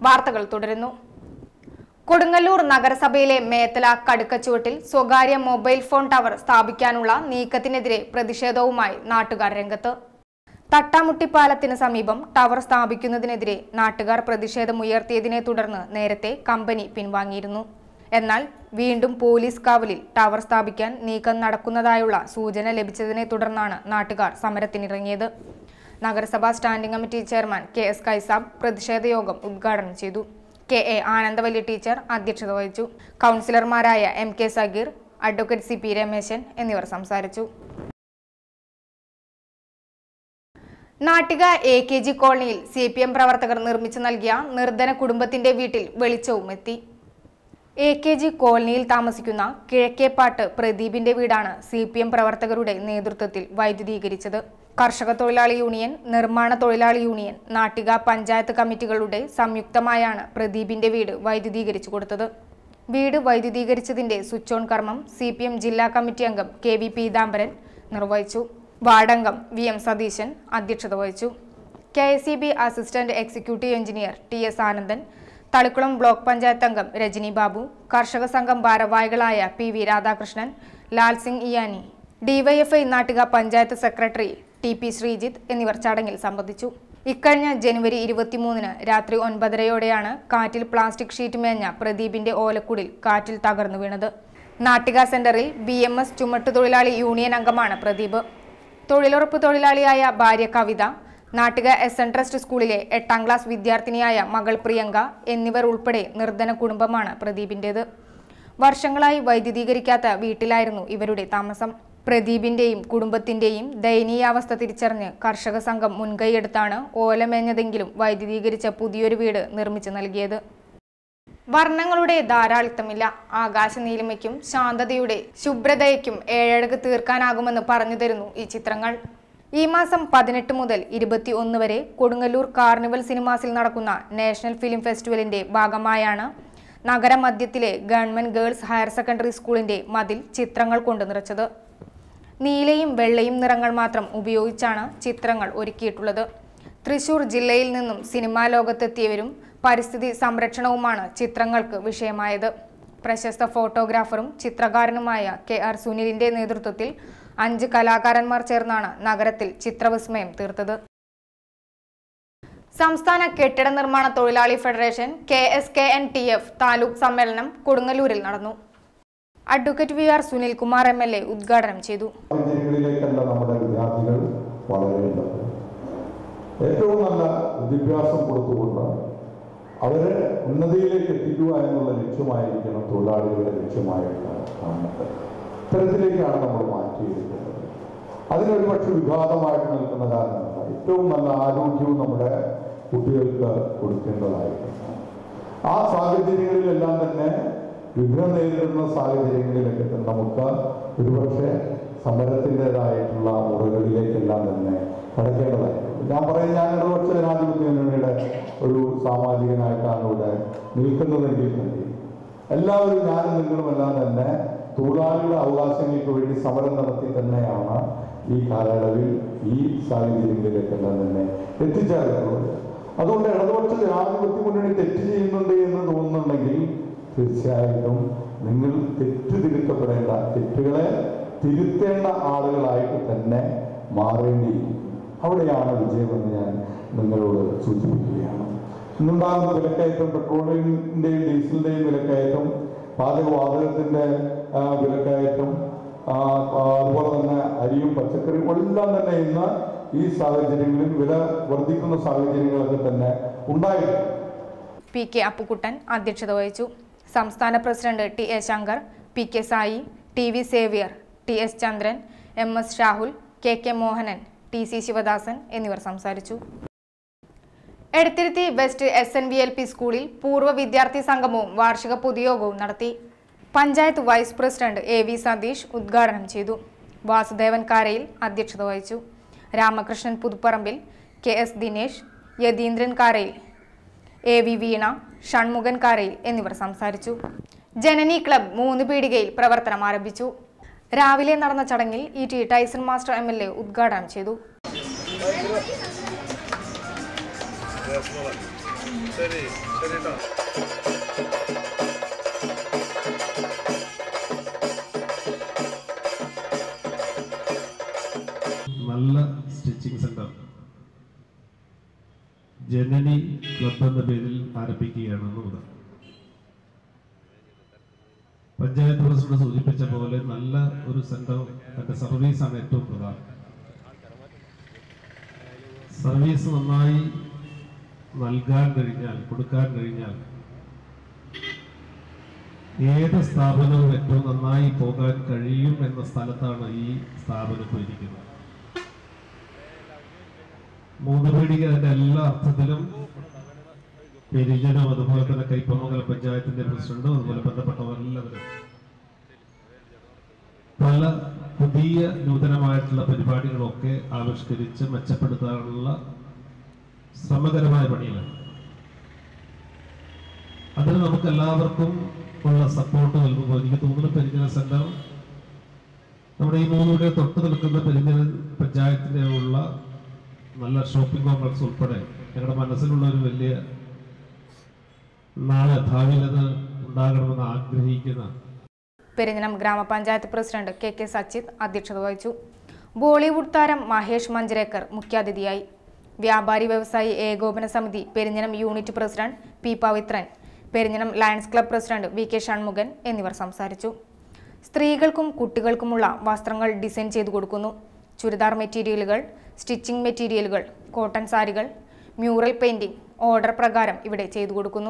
വാർത്തകൾ തുടരുന്നു കൊടുങ്ങല്ലൂർ നഗരസഭയിലെ മേത്തല കടുക്കച്ചുവട്ടിൽ സ്വകാര്യ മൊബൈൽ ഫോൺ ടവർ സ്ഥാപിക്കാനുള്ള നീക്കത്തിനെതിരെ പ്രതിഷേധവുമായി നാട്ടുകാർ രംഗത്ത് തട്ടാമുട്ടിപ്പാലത്തിന് സമീപം ടവർ സ്ഥാപിക്കുന്നതിനെതിരെ നാട്ടുകാർ പ്രതിഷേധമുയർത്തിയതിനെ തുടർന്ന് നേരത്തെ കമ്പനി പിൻവാങ്ങിയിരുന്നു എന്നാൽ വീണ്ടും പോലീസ് കാവലിൽ ടവർ സ്ഥാപിക്കാൻ നീക്കം നടക്കുന്നതായുള്ള സൂചന ലഭിച്ചതിനെ തുടർന്നാണ് നാട്ടുകാർ സമരത്തിനിറങ്ങിയത് നഗരസഭാ standing committee chairman K S Kaisab പ്രതിഷേധ യോഗം ഉദ്ഘാടനം ചെയ്തു കെ എ ആനന്ദവല്ലി ടീച്ചർ അധ്യക്ഷത വഹിച്ചു കൗൺസിലർമാരായ M K Sageer advocate C P Rameshan എന്നിവർ സംസാരിച്ചു നാട്ടിക എ കെ ജി കോളനിയിൽ സി പി എം പ്രവർത്തകർ നിർമ്മിച്ചു നൽകിയ നിർധന കുടുംബത്തിന്റെ വീട്ടിൽ വെളിച്ചവും എത്തി എ കെ ജി കോളനിയിൽ താമസിക്കുന്ന കിഴക്കേപ്പാട്ട് പ്രദീപിന്റെ വീടാണ് സി പി എം പ്രവർത്തകരുടെ നേതൃത്വത്തിൽ വൈദ്യുതീകരിച്ചത് കർഷക തൊഴിലാളി യൂണിയൻ നിർമ്മാണ തൊഴിലാളി യൂണിയൻ നാട്ടിക പഞ്ചായത്ത് കമ്മിറ്റികളുടെ സംയുക്തമായാണ് പ്രദീപിന്റെ വീട് വൈദ്യുതീകരിച്ചു കൊടുത്തത് വീട് വൈദ്യുതീകരിച്ചതിന്റെ സ്വിച്ച് ഓൺ കർമ്മം സി പി എം ജില്ലാ കമ്മിറ്റി അംഗം കെ വി പീതാംബരൻ നിർവഹിച്ചു വാർഡംഗം വി എം സതീശൻ അധ്യക്ഷത വഹിച്ചു K S E B assistant executive engineer T S Anandan Thalikkulam block panchayat അംഗം രജനി ബാബു കർഷക സംഘം ഭാരവാഹികളായ പി വി രാധാകൃഷ്ണൻ ലാൽ സിംഗ് ഇയാനി DYFI Nattika panchayat secretary T P Sreejith എന്നിവർ ചടങ്ങിൽ സംബന്ധിച്ചു ഇക്കഴിഞ്ഞ ജനുവരി ഇരുപത്തിമൂന്നിന് രാത്രി ഒൻപതരയോടെയാണ് കാറ്റിൽ പ്ലാസ്റ്റിക് ഷീറ്റ് മേഞ്ഞ പ്രദീപിന്റെ ഓലക്കുടിൽ കാറ്റിൽ തകർന്നു വീണത് നാട്ടിക സെന്ററിൽ ബി എം എസ് ചുമട്ടുതൊഴിലാളി യൂണിയൻ അംഗമാണ് പ്രദീപ് തൊഴിലുറപ്പ് തൊഴിലാളിയായ ഭാര്യ Kavitha Nattika S N trust സ്കൂളിലെ എട്ടാം ക്ലാസ് വിദ്യാർത്ഥിനിയായ മകൾ പ്രിയങ്ക എന്നിവർ ഉൾപ്പെടെ നിർധന കുടുംബമാണ് പ്രദീപിന്റേത് വർഷങ്ങളായി വൈദ്യുതീകരിക്കാത്ത വീട്ടിലായിരുന്നു ഇവരുടെ താമസം പ്രദീപിന്റെയും കുടുംബത്തിന്റെയും ദയനീയാവസ്ഥ തിരിച്ചറിഞ്ഞ് കർഷക സംഘം മുൻകൈയെടുത്താണ് ഓലമേഞ്ഞതെങ്കിലും വൈദ്യുതീകരിച്ച പുതിയൊരു വീട് നിർമ്മിച്ചു നൽകിയത് വർണ്ണങ്ങളുടെ ധാരാളിത്തമില്ല ആകാശ നീലിമയ്ക്കും ശാന്തതയുടെ ശുഭ്രതയ്ക്കും ഏഴഴക് തീർക്കാനാകുമെന്ന് പറഞ്ഞു തരുന്നു ഈ ചിത്രങ്ങൾ ഈ മാസം പതിനെട്ട് മുതൽ ഇരുപത്തി ഒന്ന് വരെ കൊടുങ്ങല്ലൂർ കാർണിവൽ സിനിമാസിൽ നടക്കുന്ന നാഷണൽ ഫിലിം ഫെസ്റ്റിവലിന്റെ ഭാഗമായാണ് നഗരമധ്യത്തിലെ ഗവൺമെന്റ് ഗേൾസ് ഹയർ സെക്കൻഡറി സ്കൂളിന്റെ മതിൽ ചിത്രങ്ങൾ കൊണ്ട് നിറച്ചത് നീലയും വെള്ളയും നിറങ്ങൾ മാത്രം ഉപയോഗിച്ചാണ് ചിത്രങ്ങൾ ഒരുക്കിയിട്ടുള്ളത് തൃശൂർ ജില്ലയിൽ നിന്നും സിനിമാ ലോകത്തെത്തിയവരും പരിസ്ഥിതി സംരക്ഷണവുമാണ് ചിത്രങ്ങൾക്ക് വിഷയമായത് പ്രശസ്ത ഫോട്ടോഗ്രാഫറും ചിത്രകാരനുമായ കെ ആർ സുനിലിന്റെ നേതൃത്വത്തിൽ അഞ്ച് കലാകാരന്മാർ ചേർന്നാണ് നഗരത്തിൽ ചിത്രവിസ്മയം തീർത്തത് സംസ്ഥാന കെട്ടിട നിർമ്മാണ തൊഴിലാളി federation K S K N T F taluk സമ്മേളനം കൊടുങ്ങല്ലൂരിൽ നടന്നു advocate V R Sunilkumar M L A ഉദ്ഘാടനം ചെയ്തു സാഹചര്യങ്ങളിലേക്കല്ല നമ്മുടെ വിദ്യാർത്ഥികൾ വളരേണ്ടത് ഏറ്റവും നല്ല വിദ്യാഭ്യാസം കൊടുത്തുകൊണ്ട് അവരെ ഉന്നതിയിലേക്ക് എത്തിക്കുക എന്നുള്ള ലക്ഷ്യമായിരിക്കണം തൊഴിലാളികളുടെ ലക്ഷ്യമായിട്ട് കാണുന്നത് ഇത്തരത്തിലേക്കാണ് നമ്മൾ മാറ്റിയെടുക്കുന്നത് അതിനൊരു പക്ഷെ വിഘാതമായിട്ട് നിൽക്കുന്ന കാരണമല്ല ഏറ്റവും നല്ല ആരോഗ്യവും നമ്മുടെ കുട്ടികൾക്ക് കൊടുക്കേണ്ടതായിട്ടുണ്ട് ആ സാഹചര്യങ്ങളിലെല്ലാം തന്നെ വിഘ്നം നേരിടുന്ന സാഹചര്യങ്ങളിലൊക്കെ തന്നെ നമുക്ക് ഒരുപക്ഷെ സമരത്തിൻ്റെതായിട്ടുള്ള മുറകളിലേക്കെല്ലാം തന്നെ കടക്കേണ്ടതായിട്ടുണ്ട് ഞാൻ പറയും ഞാൻ ഇടതുപക്ഷ ജനാധിപത്യ മുന്നണിയുടെ ഒരു സാമാജികനായിട്ടാണ് ഇവിടെ നിൽക്കുന്നതെങ്കിൽ തന്നെ എല്ലാവരും ഞാനും നിങ്ങളും എല്ലാം തന്നെ തൊഴിലാളികളുടെ അവകാശങ്ങൾക്ക് വേണ്ടി സമരം നടത്തി തന്നെയാണ് ഈ കാലയളവിൽ ഈ സാഹചര്യങ്ങളിലേക്കെല്ലാം തന്നെ എത്തിച്ചേർന്നിട്ടുള്ളത് അതുകൊണ്ട് ഇടതുപക്ഷ ജനാധിപത്യ മുന്നണി തെറ്റ് ചെയ്യുന്നുണ്ട് എന്ന് തോന്നുന്നുണ്ടെങ്കിൽ തീർച്ചയായിട്ടും നിങ്ങൾ തെറ്റ് തിരുത്തപ്പെടേണ്ട തെറ്റുകളെ തിരുത്തേണ്ട ആളുകളായിട്ട് തന്നെ മാറേണ്ടിയിരിക്കും അവിടെയാണ് വിജയമെന്ന് ഞാൻ നിങ്ങളോട് സൂചിപ്പിക്കുകയാണ് ഇന്നുണ്ടാകുന്ന വിലക്കയറ്റം പെട്രോളിന്റെയും ഡീസലിന്റെയും വിലക്കയറ്റം പാചകവാതകത്തിന്റെ ആ, വിലക്കയറ്റം ആ, ആ, അതുപോലെ തന്നെ അരിയും പച്ചക്കറിയും എല്ലാം തന്നെ ഇന്ന് ഈ സാഹചര്യങ്ങളിൽ വില വർദ്ധിക്കുന്ന സാഹചര്യങ്ങളൊക്കെ തന്നെ ഉണ്ടായിട്ടുണ്ട് പി കെ അപ്പുക്കുട്ടൻ അധ്യക്ഷത വഹിച്ചു സംസ്ഥാന president T A Shankar P K Sai T V Xavier T S Chandran M S Rahul K K Mohanan T C Sivadasan എന്നിവർ സംസാരിച്ചു Edathiruthy west S N V L P സ്കൂളിൽ പൂർവ്വ വിദ്യാർത്ഥി സംഗമവും വാർഷിക പൊതുയോഗവും നടത്തി panchayat vice president A V Satheesh ഉദ്ഘാടനം ചെയ്തു വാസുദേവൻ കാരയിൽ അധ്യക്ഷത വഹിച്ചു Ramakrishnan Puthuparambil K S Dinesh Yatheendran Karayil A V Veena Shanmukhan Karayil എന്നിവർ സംസാരിച്ചു ജനനി ക്ലബ് മൂന്ന് പീടികയിൽ പ്രവർത്തനം ആരംഭിച്ചു രാവിലെ നടന്ന ചടങ്ങിൽ E T Tyson master M L A ഉദ്ഘാടനം ചെയ്തു ശരി ശരി കേട്ടോ നല്ല സ്റ്റിച്ചിങ് സെന്റർ ജനനി ക്ലബ് എന്ന പേരിൽ ആരംഭിക്കുകയാണെന്ന് മുതൽ പഞ്ചായത്ത് പ്രസിഡന്റ് സൂചിപ്പിച്ച പോലെ നല്ല ഒരു സെന്റർ അതിന്റെ സർവീസാണ് ഏറ്റവും പ്രധാനം സർവീസ് നന്നായി നൽകാൻ കഴിഞ്ഞാൽ കൊടുക്കാൻ കഴിഞ്ഞാൽ ഏത് സ്ഥാപനവും ഏറ്റവും നന്നായി പോകാൻ കഴിയും എന്ന സ്ഥലത്താണ് ഈ സ്ഥാപനം ഇപ്പോൾ ഇരിക്കുന്നത് മൂന്ന് പീടിക അതിന്റെ എല്ലാ അർത്ഥത്തിലും പെരിജനം അതുപോലെ തന്നെ കൈപ്പമംഗല പഞ്ചായത്തിന്റെ പ്രസിഡന്റും അതുപോലെ ബന്ധപ്പെട്ടവരെല്ലാവരും പല പുതിയ നൂതനമായിട്ടുള്ള പരിപാടികളൊക്കെ ആവിഷ്കരിച്ച് മെച്ചപ്പെടുത്താനുള്ള ശ്രമകരമായ പണിയിലാണ് അതിന് നമുക്ക് എല്ലാവർക്കും ഉള്ള സപ്പോർട്ട് നൽകുമ്പോൾ എനിക്ക് തോന്നുന്നു പെരിഞ്ഞന സെന്റർ നമ്മുടെ ഈ മൂന്നിവിടെ തൊട്ട് നിൽക്കുന്ന പെരിഞ്ഞന പഞ്ചായത്തിന്റെ ഉള്ള നല്ല ഷോപ്പിംഗ് കോംപ്ലക്സ് ഉൾപ്പെടെ ഞങ്ങളുടെ മനസ്സിലുള്ള ഒരു വലിയ നാളെ ഭാവിയിൽ അത് ഉണ്ടാകണമെന്ന് ആഗ്രഹിക്കുന്ന പെരിഞ്ഞനം ഗ്രാമപഞ്ചായത്ത് പ്രസിഡന്റ് കെ കെ സച്ചിത് അധ്യക്ഷത വഹിച്ചു ബോളിവുഡ് താരം മഹേഷ് മഞ്ജരേക്കർ മുഖ്യാതിഥിയായി വ്യാപാരി വ്യവസായി ഏകോപന സമിതി Perinjanam unit president P Pavithran Perinjanam Lions Club president V K Shanmukhan എന്നിവർ സംസാരിച്ചു സ്ത്രീകൾക്കും കുട്ടികൾക്കുമുള്ള വസ്ത്രങ്ങൾ ഡിസൈൻ ചെയ്തു കൊടുക്കുന്നു ചുരിദാർ മെറ്റീരിയലുകൾ സ്റ്റിച്ചിങ് മെറ്റീരിയലുകൾ കോട്ടൺ സാരികൾ മ്യൂറൽ പെയിന്റിംഗ് ഓർഡർ പ്രകാരം ഇവിടെ ചെയ്തു കൊടുക്കുന്നു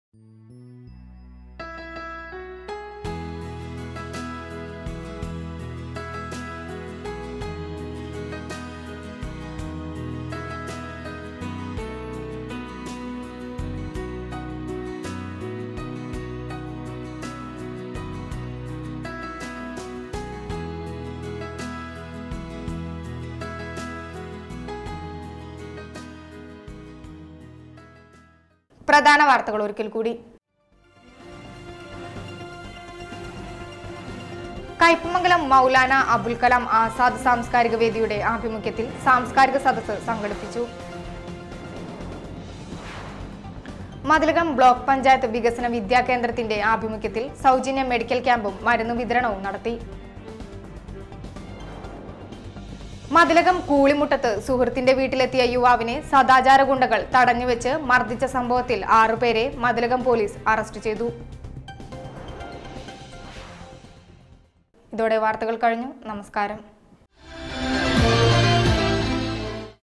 പ്രധാന വാർത്തകൾ ഒരിക്കൽ കൂടി കയ്പമംഗലം മൗലാന അബുൽ കലാം ആസാദ് സാംസ്കാരിക വേദിയുടെ ആഭിമുഖ്യത്തിൽ സാംസ്കാരിക സദസ്സ് സംഘടിപ്പിച്ചു മതിലകം ബ്ലോക്ക് പഞ്ചായത്ത് വികസന വിദ്യാ കേന്ദ്രത്തിന്റെ ആഭിമുഖ്യത്തിൽ സൗജന്യ മെഡിക്കൽ ക്യാമ്പും മരുന്ന് വിതരണവും നടത്തി മതിലകം കൂളിമുട്ടത്ത് സുഹൃത്തിന്റെ വീട്ടിലെത്തിയ യുവാവിനെ സദാചാര ഗുണ്ടകൾ തടഞ്ഞുവെച്ച് മർദ്ദിച്ച സംഭവത്തിൽ ആറുപേരെ മതിലകം പോലീസ് അറസ്റ്റ് ചെയ്തു ഇതോടെ വാർത്തകൾ കഴിഞ്ഞു നമസ്കാരം